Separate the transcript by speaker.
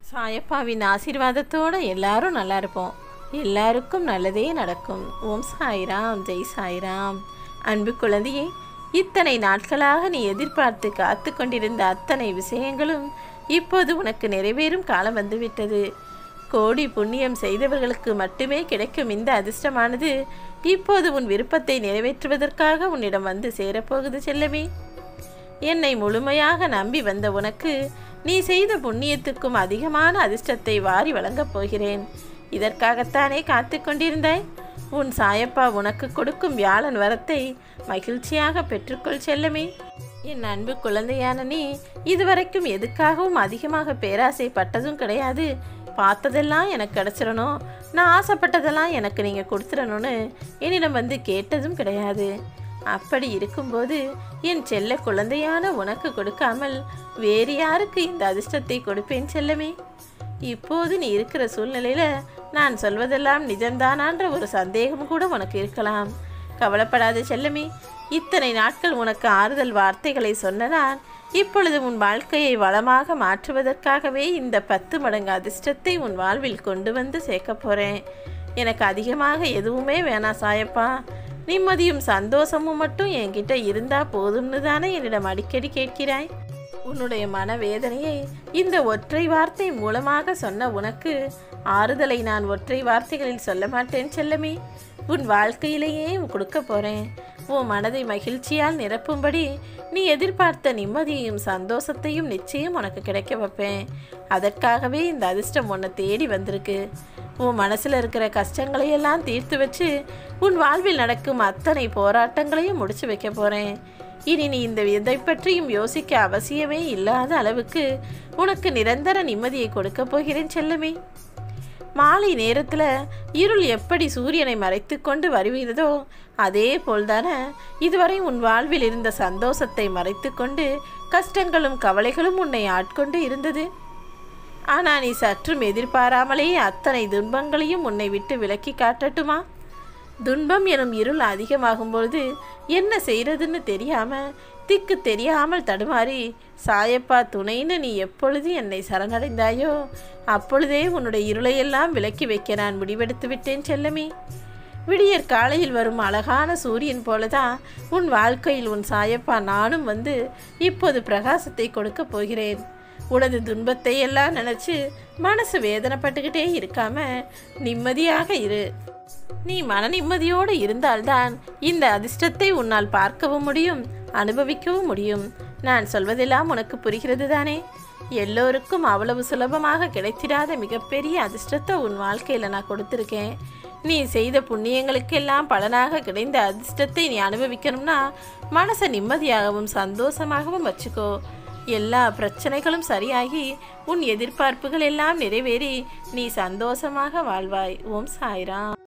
Speaker 1: சாயப்பாவின் ஆசீர்வாதத்தோடு எல்லாரும் நல்லா இருப்போம் எல்லாருக்கும் நல்லதே நடக்கும் ஓம் சாய்ராம் ஜெய் சாய்ராம் அன்பு குழந்தையே இத்தனை நாட்களாக நீ எதிர்பார்த்து காத்து கொண்டிருந்த அத்தனை விஷயங்களும் இப்போது உனக்கு நிறைவேறும் காலம் வந்துவிட்டது கோடி புண்ணியம் செய்தவர்களுக்கு மட்டுமே கிடைக்கும் இந்த அதிர்ஷ்டமானது இப்போது உன் விருப்பத்தை நிறைவேற்றுவதற்காக உன்னிடம் வந்து சேரப்போகுது செல்லமே என்னை முழுமையாக நம்பி வந்த உனக்கு நீ செய்த புண்ணியத்துக்கும் அதிகமான அதிர்ஷ்டத்தை வாரி வழங்கப் போகிறேன் இதற்காகத்தானே காத்து கொண்டிருந்தாய் உன் சாயப்பா உனக்கு கொடுக்கும் வியாழன் வரத்தை மகிழ்ச்சியாக பெற்றுக்கொள் செல்லமே என் அன்பு குழந்தையான நீ இதுவரைக்கும் எதுக்காகவும் அதிகமாக பேராசைப்பட்டதும் கிடையாது பார்த்ததெல்லாம் எனக்கு கிடச்சிடணும் நான் ஆசைப்பட்டதெல்லாம் எனக்கு நீங்கள் கொடுத்துடணும்னு என்னிடம் வந்து கேட்டதும் கிடையாது அப்படி இருக்கும்போது என் செல்ல குழந்தையான உனக்கு கொடுக்காமல் வேறு யாருக்கு இந்த அதிர்ஷ்டத்தை கொடுப்பேன் செல்லமே இப்போது நீ இருக்கிற சூழ்நிலையில நான் சொல்வதெல்லாம் நிஜம்தானான்ற ஒரு சந்தேகம் கூட உனக்கு இருக்கலாம் கவலைப்படாத செல்லமே இத்தனை நாட்கள் உனக்கு ஆறுதல் வார்த்தைகளை சொன்ன நான் இப்பொழுது உன் வாழ்க்கையை வளமாக மாற்றுவதற்காகவே இந்த பத்து மடங்கு அதிர்ஷ்டத்தை உன் வாழ்வில் கொண்டு வந்து சேர்க்க போறேன் எனக்கு அதிகமாக எதுவுமே வேணாம் சாயப்பா நிம்மதியும் சந்தோஷமும் மட்டும் என்கிட்ட இருந்தா போதும்னு தானே என்னிடம் அடிக்கடி கேட்கிறாய் உன்னுடைய மனவேதனையை இந்த ஒற்றை வார்த்தை மூலமாக சொன்ன உனக்கு ஆறுதலை நான் ஒற்றை வார்த்தைகளில் சொல்ல மாட்டேன் செல்லமே உன் வாழ்க்கையிலேயே கொடுக்க போறேன் உன் மனதை மகிழ்ச்சியால் நிரப்பும்படி நீ எதிர்பார்த்த நிம்மதியையும் சந்தோஷத்தையும் நிச்சயம் உனக்கு கிடைக்க வைப்பேன் அதற்காகவே இந்த அதிர்ஷ்டம் உன்னை தேடி வந்திருக்கு உன் மனசில் இருக்கிற கஷ்டங்களையெல்லாம் தீர்த்து வச்சு உன் வாழ்வில் நடக்கும் அத்தனை போராட்டங்களையும் முடிச்சு வைக்க போகிறேன் இனி நீ இந்த இதை பற்றியும் யோசிக்க அவசியமே இல்லாத அளவுக்கு உனக்கு நிரந்தர நிம்மதியை கொடுக்க போகிறேன் செல்லமே மாலை நேரத்தில் இருள் எப்படி சூரியனை மறைத்து கொண்டு வருகிறதோ அதே போல்தானே இதுவரை உன் வாழ்வில் இருந்த சந்தோஷத்தை மறைத்து கொண்டு கஷ்டங்களும் கவலைகளும் உன்னை ஆட்கொண்டு இருந்தது ஆனால் நீ சற்றும் எதிர்பாராமலே அத்தனை துன்பங்களையும் உன்னை விட்டு விலக்கி காட்டட்டுமா துன்பம் எனும் இருள் அதிகமாகும் பொழுது என்ன செய்யறதுன்னு தெரியாம திக்கு தெரியாமல் தடுமாறி சாயப்பா துணைன்னு நீ எப்பொழுது என்னை சரணடைந்தாயோ அப்பொழுதே உன்னுடைய இருளையெல்லாம் விலக்கி வைக்க நான் முடிவெடுத்து விட்டேன் செல்லமே விடியற் காலையில் வரும் அழகான சூரியன் போலதான் உன் வாழ்க்கையில் உன் சாயப்பா நானும் வந்து இப்போது பிரகாசத்தை கொடுக்க போகிறேன் உனது துன்பத்தை எல்லாம் நினச்சி மனசு வேதனைப்பட்டுக்கிட்டே இருக்காம நிம்மதியாக இரு நீ மன நிம்மதியோடு இருந்தால்தான் இந்த அதிர்ஷ்டத்தை உன்னால் பார்க்கவும் முடியும் அனுபவிக்கவும் முடியும் நான் சொல்வதெல்லாம் உனக்கு புரிகிறது தானே எல்லோருக்கும் அவ்வளவு சுலபமாக கிடைத்திடாத மிகப்பெரிய அதிர்ஷ்டத்தை உன் வாழ்க்கையில் நான் கொடுத்துருக்கேன் நீ செய்த புண்ணியங்களுக்கெல்லாம் பலனாக கிடைந்த அதிர்ஷ்டத்தை நீ அனுபவிக்கணும்னா மனசை நிம்மதியாகவும் சந்தோஷமாகவும் வச்சுக்கோ எல்லா பிரச்சனைகளும் சரியாகி உன் எதிர்பார்ப்புகள் எல்லாம் நிறைவேறி நீ சந்தோஷமாக வாழ்வாய் ஓம் சாய்ராம்